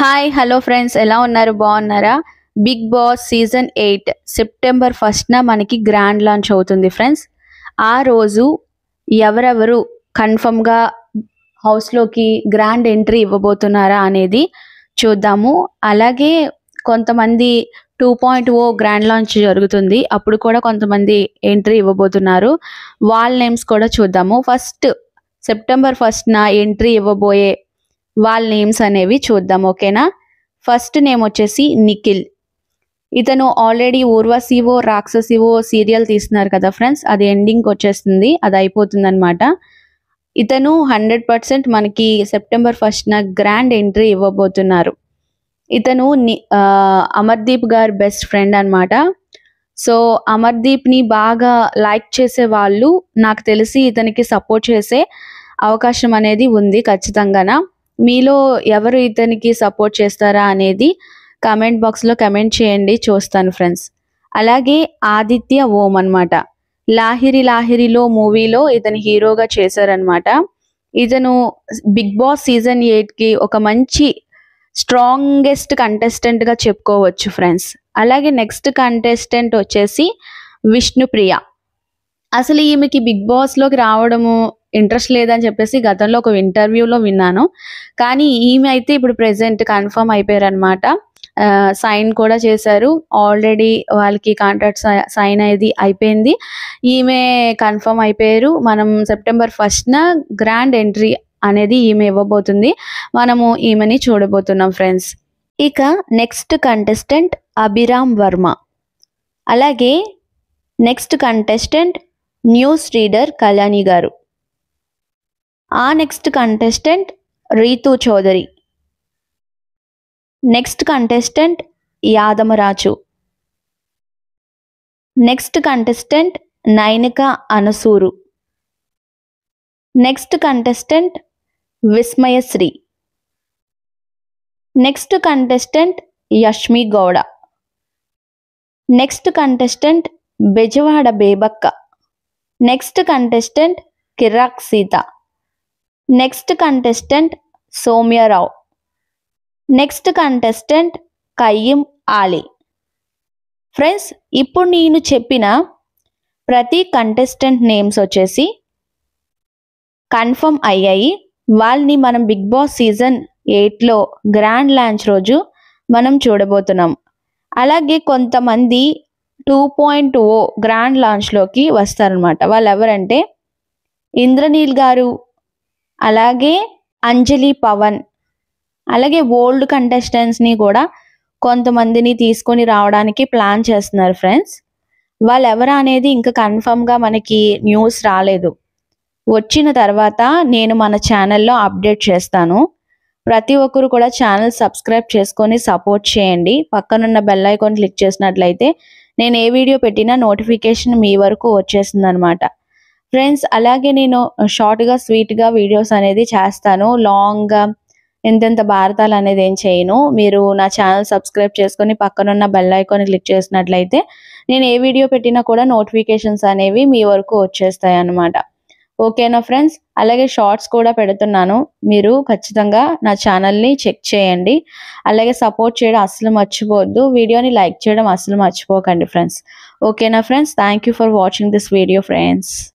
hi hello friends ఎలా ఉన్నారు బాగున్నారా Bigg Boss season eight September ఫస్ట్న మనకి గ్రాండ్ లాంచ్ అవుతుంది ఫ్రెండ్స్ ఆ రోజు ఎవరెవరు కన్ఫర్మ్గా హౌస్లోకి గ్రాండ్ ఎంట్రీ ఇవ్వబోతున్నారా అనేది చూద్దాము అలాగే కొంతమంది two point O grand launch జరుగుతుంది అప్పుడు కూడా కొంతమంది ఎంట్రీ ఇవ్వబోతున్నారు వాళ్ళ నేమ్స్ కూడా చూద్దాము ఫస్ట్ సెప్టెంబర్ ఫస్ట్న ఎంట్రీ ఇవ్వబోయే వాళ్ళ నేమ్స్ అనేవి చూద్దాం ఓకేనా ఫస్ట్ నేమ్ వచ్చేసి నిఖిల్ ఇతను ఆల్రెడీ ఊర్వశివో రాక్షసివో సీరియల్ తీస్తున్నారు కదా ఫ్రెండ్స్ అది ఎండింగ్ వచ్చేస్తుంది అది అయిపోతుంది అనమాట ఇతను హండ్రెడ్ పర్సెంట్ మనకి సెప్టెంబర్ ఫస్ట్న గ్రాండ్ ఎంట్రీ ఇవ్వబోతున్నారు ఇతను ని- ఆ, అమర్దీప్ గారి బెస్ట్ ఫ్రెండ్ అన్నమాట సో అమర్దీప్ని బాగా లైక్ చేసే వాళ్ళు నాకు తెలిసి ఇతనికి సపోర్ట్ చేసే అవకాశం అనేది ఉంది ఖచ్చితంగానా మీలో ఎవరు ఇతనికి సపోర్ట్ చేస్తారా అనేది కమెంట్ బాక్స్లో కమెంట్ చేయండి చూస్తాను ఫ్రెండ్స్ అలాగే ఆదిత్య ఓం అన్నమాట లాహిరి లాహిరిలో మూవీలో ఇతను హీరోగా చేశారనమాట ఇతను బిగ్ బాస్ సీజన్ ఎయిట్కి ఒక మంచి స్ట్రాంగెస్ట్ కంటెస్టెంట్గా చెప్పుకోవచ్చు ఫ్రెండ్స్ అలాగే నెక్స్ట్ కంటెస్టెంట్ వచ్చేసి విష్ణుప్రియ అసలు ఈమెకి బిగ్ బాస్లోకి రావడము ఇంట్రెస్ట్ లేదని చెప్పేసి గతంలో ఒక ఇంటర్వ్యూలో విన్నాను కానీ ఈమె అయితే ఇప్పుడు ప్రెసెంట్ కన్ఫర్మ్ అయిపోయారు అనమాట సైన్ కూడా చేశారు ఆల్రెడీ వాళ్ళకి కాంట్రాక్ట్ సైన్ అనేది అయిపోయింది ఈమె కన్ఫర్మ్ అయిపోయారు మనం సెప్టెంబర్ ఫస్ట్న గ్రాండ్ ఎంట్రీ అనేది ఈమె ఇవ్వబోతుంది మనము ఈమెని చూడబోతున్నాం ఫ్రెండ్స్ ఇక నెక్స్ట్ కంటెస్టెంట్ అభిరామ్ వర్మ అలాగే next contestant news reader Kalyani గారు ఆ next contestant Ritu Chaudhary next contestant Yadamaraju next contestant Nainika Anasuru next contestant Vismayasri next contestant Yashmi Gowda next contestant Bezawada Bebakka next contestant Kirrak Seetha next contestant Soumya Rao next contestant Kayyum Ali friends ఇప్పుడు నేను చెప్పిన ప్రతి కంటెస్టెంట్ నేమ్స్ వచ్చేసి కన్ఫర్మ్ అయ్యాయి వాళ్ళని మనం బిగ్ బాస్ సీజన్ ఎయిట్లో గ్రాండ్ లాంచ్ రోజు మనం చూడబోతున్నాం అలాగే కొంతమంది టూ పాయింట్ ఓ గ్రాండ్ లాంచ్లోకి వస్తారనమాట వాళ్ళు ఎవరంటే ఇంద్రనీల్ గారు అలాగే అంజలి పవన్ అలాగే ఓల్డ్ కంటెస్టెంట్స్ని కూడా కొంతమందిని తీసుకొని రావడానికి ప్లాన్ చేస్తున్నారు ఫ్రెండ్స్ వాళ్ళు ఎవరు అనేది ఇంకా కన్ఫర్మ్గా మనకి న్యూస్ రాలేదు వచ్చిన తర్వాత నేను మన ఛానల్లో అప్డేట్ చేస్తాను ప్రతి ఒక్కరు కూడా ఛానల్ సబ్స్క్రైబ్ చేసుకొని సపోర్ట్ చేయండి పక్కనున్న బెల్ ఐకాన్ క్లిక్ చేసినట్లయితే నేను ఏ వీడియో పెట్టినా నోటిఫికేషన్ మీ వరకు వచ్చేస్తుంది అనమాట ఫ్రెండ్స్ అలాగే నేను షార్ట్గా స్వీట్గా వీడియోస్ అనేది చేస్తాను లాంగ్గా ఎంతెంత భారతాలు అనేది ఏం చేయను మీరు నా ఛానల్ సబ్స్క్రైబ్ చేసుకొని పక్కనున్న బెల్ ఐకాన్ క్లిక్ చేసినట్లయితే నేను ఏ వీడియో పెట్టినా కూడా నోటిఫికేషన్స్ అనేవి మీ వరకు వచ్చేస్తాయి అన్నమాట ఓకేనా ఫ్రెండ్స్ అలాగే షార్ట్స్ కూడా పెడుతున్నాను మీరు ఖచ్చితంగా నా ఛానల్ని చెక్ చేయండి అలాగే సపోర్ట్ చేయడం అస్సలు మర్చిపోవద్దు వీడియోని లైక్ చేయడం అస్సలు మర్చిపోకండి ఫ్రెండ్స్ ఓకేనా friends thank you for watching this video friends